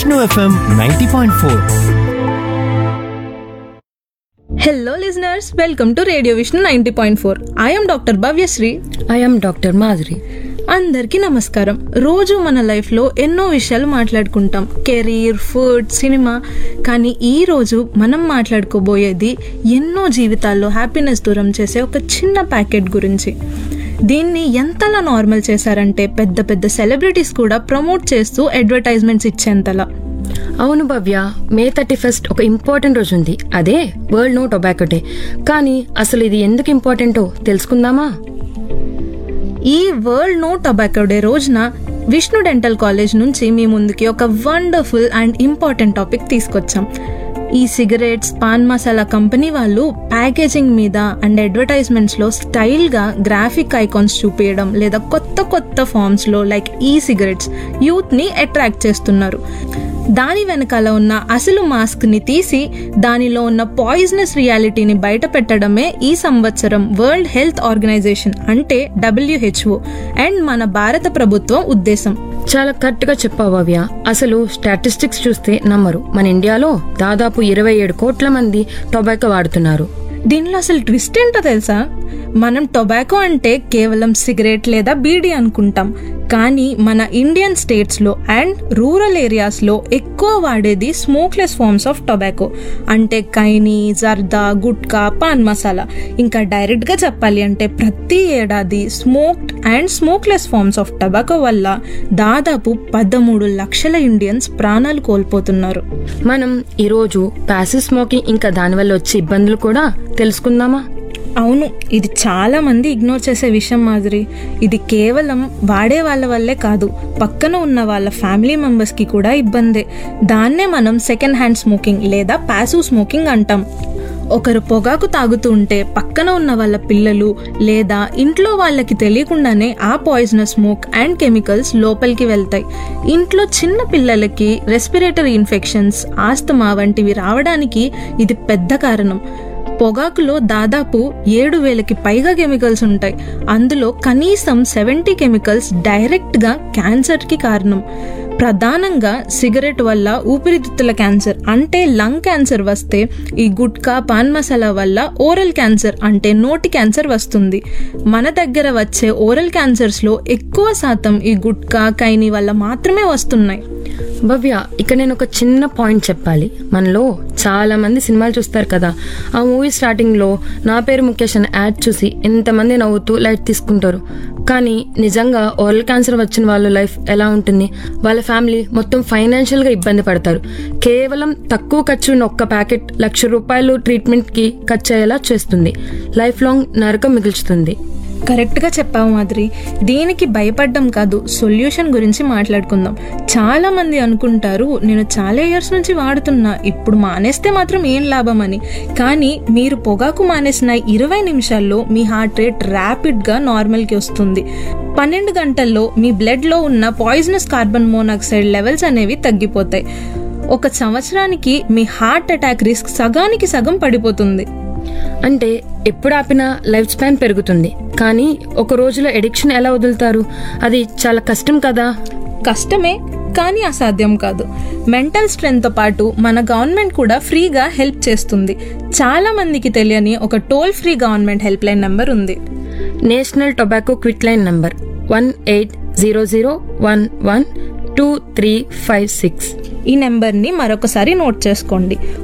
Vishnu FM ninety point four hello listeners welcome to radio Vishnu ninety point four I'm doctor Bhavyasri I'm doctor Madhuri అందరికీ నమస్కారం రోజు మన లైఫ్లో ఎన్నో విషయాలు మాట్లాడుకుంటాం కెరీర్ ఫుడ్ సినిమా కానీ ఈ రోజు మనం మాట్లాడుకోబోయేది ఎన్నో జీవితాల్లో హ్యాపీనెస్ దూరం చేసే ఒక చిన్న ప్యాకెట్ గురించి దీన్ని ఎంతలా నార్మల్ చేశారంటే పెద్ద పెద్ద సెలబ్రిటీస్ కూడా ప్రమోట్ చేస్తూ అడ్వర్టైజ్మెంట్స్ ఇచ్చేంతలా అవును భవ్య మే థర్టీ ఫస్ట్ ఒక ఇంపార్టెంట్ రోజు ఉంది అదే వరల్డ్ నో టొబాకో డే కానీ అసలు ఇది ఎందుకు ఇంపార్టెంటో తెలుసుకుందామా ఈ వరల్డ్ నో టొబాకో డే రోజున విష్ణు డెంటల్ కాలేజ్ నుంచి మీ ముందుకి ఒక వండర్ఫుల్ అండ్ ఇంపార్టెంట్ టాపిక్ తీసుకొచ్చాం ఈ సిగరెట్స్ పాన్ మసాలా కంపెనీ వాళ్ళు ప్యాకేజింగ్ మీద అండ్ అడ్వర్టైజ్మెంట్స్లో స్టైల్గా గ్రాఫిక్ ఐకాన్స్ చూపించడం లేదా కొత్త కొత్త ఫామ్స్లో లైక్ ఈ సిగరెట్స్ యూత్ని అట్రాక్ట్ చేస్తున్నారు దాని వెనకాల ఉన్న అసలు మాస్క్ని తీసి దానిలో ఉన్న పాయిజనస్ రియాలిటీని బయట పెట్టడమే ఈ సంవత్సరం వరల్డ్ హెల్త్ ఆర్గనైజేషన్ అంటే డబ్ల్యూహెచ్ఓ అండ్ మన భారత ప్రభుత్వం ఉద్దేశం చాలా కరెక్ట్గా చెప్పావు భవ్య అసలు స్టాటిస్టిక్స్ చూస్తే నమ్మరు మన ఇండియాలో దాదాపు ఇరవై ఏడు కోట్ల మంది టొబాకో వాడుతున్నారు దీనిలో అసలు ట్విస్ట్ ఏంటో తెలుసా మనం టొబాకో అంటే కేవలం సిగరెట్ లేదా బీడీ అనుకుంటాం కానీ మన ఇండియన్ స్టేట్స్లో అండ్ రూరల్ ఏరియాస్లో ఎక్కువ వాడేది స్మోక్లెస్ ఫార్మ్స్ ఆఫ్ టొబాకో అంటే కైని జర్దా గుట్కా పాన్ మసాలా ఇంకా డైరెక్ట్గా చెప్పాలి అంటే ప్రతి ఏడాది smoked and smokeless forms of tobacco వల్ల దాదాపు పదమూడు లక్షల ఇండియన్స్ ప్రాణాలు కోల్పోతున్నారు మనం ఈరోజు ప్యాసివ్ స్మోకింగ్ ఇంకా దానివల్ల వచ్చే ఇబ్బందులు కూడా తెలుసుకుందామా అవును ఇది చాలా మంది ఇగ్నోర్ చేసే విషయం మాదిరి ఇది కేవలం వాడే వాళ్ళ వల్లే కాదు పక్కన ఉన్న వాళ్ళ ఫ్యామిలీ మెంబర్స్కి కూడా ఇబ్బందే దాన్నే మనం సెకండ్ హ్యాండ్ స్మోకింగ్ లేదా ప్యాసివ్ స్మోకింగ్ అంటాం ఒకరు పొగాకు తాగుతూ ఉంటే పక్కన ఉన్న వాళ్ళ పిల్లలు లేదా ఇంట్లో వాళ్ళకి తెలియకుండానే ఆ పాయిజనస్ స్మోక్ అండ్ కెమికల్స్ లోపలికి వెళ్తాయి ఇంట్లో చిన్న పిల్లలకి రెస్పిరేటరీ ఇన్ఫెక్షన్స్ ఆస్తమా వంటివి రావడానికి ఇది పెద్ద కారణం పొగాకులో దాదాపు ఏడు వేలకి పైగా కెమికల్స్ ఉంటాయి అందులో కనీసం సెవెంటీ కెమికల్స్ డైరెక్ట్గా క్యాన్సర్కి కారణం ప్రధానంగా సిగరెట్ వల్ల ఊపిరితిత్తుల క్యాన్సర్ అంటే లంగ్ క్యాన్సర్ వస్తే ఈ గుట్కా పాన్ మసాలా వల్ల ఓరల్ క్యాన్సర్ అంటే నోటి క్యాన్సర్ వస్తుంది మన దగ్గర వచ్చే ఓరల్ క్యాన్సర్స్లో ఎక్కువ శాతం ఈ గుట్కా కైని వల్ల మాత్రమే వస్తున్నాయి భవ్య ఇక్కడ నేను ఒక చిన్న పాయింట్ చెప్పాలి మనలో చాలా మంది సినిమాలు చూస్తారు కదా ఆ మూవీ స్టార్టింగ్ లో నా పేరు ముఖేష్ అని యాడ్ చూసి ఎంతమంది నవ్వుతూ లైట్ తీసుకుంటారు కానీ నిజంగా ఓరల్ క్యాన్సర్ వచ్చిన వాళ్ళ లైఫ్ ఎలా ఉంటుంది వాళ్ళ ఫ్యామిలీ మొత్తం ఫైనాన్షియల్ గా ఇబ్బంది పడతారు కేవలం తక్కువ ఖర్చు ఉన్న ఒక్క ప్యాకెట్ లక్ష రూపాయలు ట్రీట్మెంట్ కి ఖర్చు అయ్యేలా చేస్తుంది లైఫ్ లాంగ్ నరకం మిగుల్చుతుంది కరెక్ట్గా చెప్పావు మాదిరి దీనికి భయపడ్డం కాదు సొల్యూషన్ గురించి మాట్లాడుకుందాం చాలా మంది అనుకుంటారు నేను చాలా ఇయర్స్ నుంచి వాడుతున్నా ఇప్పుడు మానేస్తే మాత్రం ఏం లాభం అని కానీ మీరు పొగాకు మానేసిన ఇరవై నిమిషాల్లో మీ హార్ట్ రేట్ ర్యాపిడ్గా నార్మల్కి వస్తుంది పన్నెండు గంటల్లో మీ బ్లడ్లో ఉన్న పాయిజనస్ కార్బన్ మోనాక్సైడ్ లెవెల్స్ అనేవి తగ్గిపోతాయి ఒక సంవత్సరానికి మీ హార్ట్ అటాక్ రిస్క్ సగానికి సగం పడిపోతుంది అంటే ఎప్పుడు ఆపినా లైఫ్ స్పాన్ పెరుగుతుంది కానీ ఒక రోజులో ఎడిక్షన్ ఎలా వదులుతారు అది చాలా కష్టం కదా కష్టమే కానీ అసాధ్యం కాదు మెంటల్ స్ట్రెంగ్త్తో పాటు మన గవర్నమెంట్ కూడా ఫ్రీగా హెల్ప్ చేస్తుంది చాలా మందికి తెలియని ఒక toll free government help line number ఉంది national tobacco quit line number one eight zero zero one one two three five six ఈ నెంబర్ని మరొకసారి నోట్ చేసుకోండి